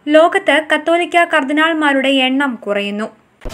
ലോകത്ത് കത്തോലിക്ക കർദിനാൾമാരുടെ എണ്ണം കുറയുന്നു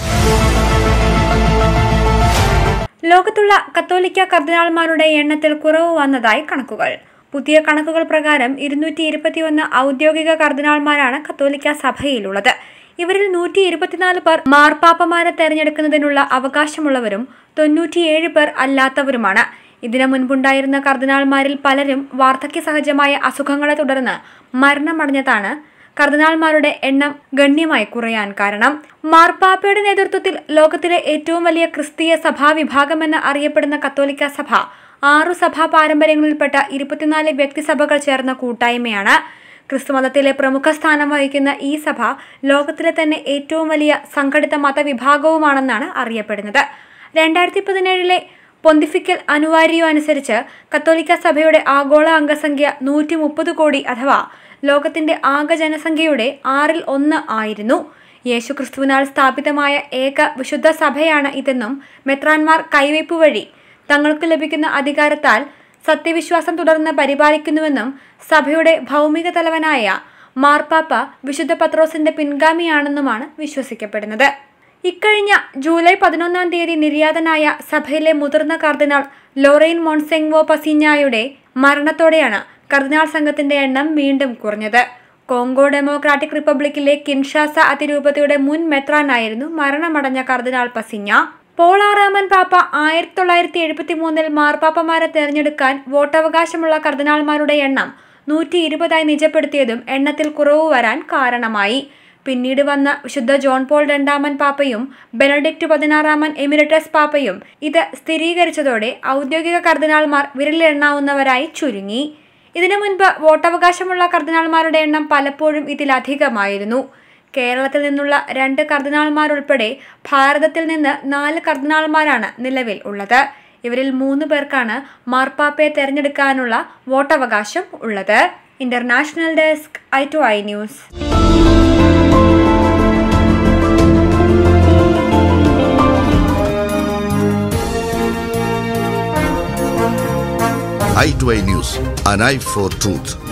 ലോകത്തുള്ള കത്തോലിക്ക കർദിനാൾമാരുടെ എണ്ണത്തിൽ കുറവ് വന്നതായി കണക്കുകൾ പുതിയ കണക്കുകൾ പ്രകാരം ഇരുന്നൂറ്റി ഇരുപത്തിയൊന്ന് ഔദ്യോഗിക കർദിനാൾമാരാണ് കത്തോലിക്ക സഭയിലുള്ളത് ഇവരിൽ നൂറ്റി ഇരുപത്തിനാല് പേർ മാർപ്പാപ്പമാരെ തെരഞ്ഞെടുക്കുന്നതിനുള്ള അവകാശമുള്ളവരും തൊണ്ണൂറ്റിയേഴ് പേർ അല്ലാത്തവരുമാണ് ഇതിനു മുൻപുണ്ടായിരുന്ന കർദിനാൾമാരിൽ പലരും വാർദ്ധക്യ സഹജമായ അസുഖങ്ങളെ തുടർന്ന് മരണമടഞ്ഞതാണ് കർദിനാൾമാരുടെ എണ്ണം ഗണ്യമായി കുറയാൻ കാരണം മാർപ്പാപ്പയുടെ നേതൃത്വത്തിൽ ലോകത്തിലെ ഏറ്റവും വലിയ ക്രിസ്തീയ സഭാവിഭാഗമെന്ന് അറിയപ്പെടുന്ന കത്തോലിക്ക സഭ ആറു സഭാ പാരമ്പര്യങ്ങളിൽപ്പെട്ട ഇരുപത്തിനാല് വ്യക്തിസഭകൾ ചേർന്ന കൂട്ടായ്മയാണ് ക്രിസ്തുമതത്തിലെ പ്രമുഖ സ്ഥാനം വഹിക്കുന്ന ഈ സഭ ലോകത്തിലെ തന്നെ ഏറ്റവും വലിയ സംഘടിത മതവിഭാഗവുമാണെന്നാണ് അറിയപ്പെടുന്നത് രണ്ടായിരത്തി പതിനേഴിലെ പൊന്തിഫിക്കൽ അനുവാരിയോ അനുസരിച്ച് കത്തോലിക്ക സഭയുടെ ആഗോള അംഗസംഖ്യ നൂറ്റി മുപ്പത് കോടി അഥവാ ലോകത്തിന്റെ ആകെ ജനസംഖ്യയുടെ ആറിൽ ഒന്ന് ആയിരുന്നു യേശുക്രിസ്തുവിനാൽ സ്ഥാപിതമായ ഏക വിശുദ്ധ സഭയാണ് ഇതെന്നും മെത്രാൻമാർ കൈവയ്പ് വഴി തങ്ങൾക്ക് ലഭിക്കുന്ന അധികാരത്താൽ സത്യവിശ്വാസം തുടർന്ന് പരിപാലിക്കുന്നുവെന്നും സഭയുടെ ഭൗമിക തലവനായ മാർപ്പാപ്പ വിശുദ്ധ പത്രോസിന്റെ പിൻഗാമിയാണെന്നുമാണ് വിശ്വസിക്കപ്പെടുന്നത് ഇക്കഴിഞ്ഞ ജൂലൈ പതിനൊന്നാം തീയതി നിര്യാതനായ സഭയിലെ മുതിർന്ന കർദിനാൾ ലോറൈൻ മോൺസെങ്വോ പസിഞ്ഞായുടെ മരണത്തോടെയാണ് കർദിനാൾ സംഘത്തിന്റെ എണ്ണം വീണ്ടും കുറഞ്ഞത് കോങ്കോ ഡെമോക്രാറ്റിക് റിപ്പബ്ലിക്കിലെ കിൻഷാസ അതിരൂപതയുടെ മുൻ മെത്രാനായിരുന്നു മരണമടഞ്ഞ കർദിനാൾ പസിഞ്ഞ പോൾ ആറാമൻ പാപ്പ ആയിരത്തി തൊള്ളായിരത്തി എഴുപത്തി മൂന്നിൽ മാർപ്പാപ്പമാരെ തെരഞ്ഞെടുക്കാൻ വോട്ടവകാശമുള്ള കർദിനാൾമാരുടെ എണ്ണം നൂറ്റി ഇരുപതായി നിജപ്പെടുത്തിയതും എണ്ണത്തിൽ കുറവ് വരാൻ കാരണമായി പിന്നീട് വന്ന വിശുദ്ധ ജോൺ പോൾ രണ്ടാമൻ പാപ്പയും ബെനഡിക്റ്റ് പതിനാറാമൻ എമിരറ്റസ് പാപ്പയും ഇത് സ്ഥിരീകരിച്ചതോടെ ഔദ്യോഗിക കർദിനാൾമാർ വിരലിലെണ്ണാവുന്നവരായി ചുരുങ്ങി ഇതിനു മുൻപ് വോട്ടവകാശമുള്ള കർദിനാൾമാരുടെ എണ്ണം പലപ്പോഴും ഇതിലധികമായിരുന്നു കേരളത്തിൽ നിന്നുള്ള രണ്ട് കർദിനാൾമാർ ഉൾപ്പെടെ ഭാരതത്തിൽ നിന്ന് നാല് കർദിനാൾമാരാണ് നിലവിൽ ഉള്ളത് ഇവരിൽ മൂന്ന് പേർക്കാണ് മാർപ്പാപ്പയെ തെരഞ്ഞെടുക്കാനുള്ള വോട്ടവകാശം ഉള്ളത് international desk I two I news i2i News, an eye for truth.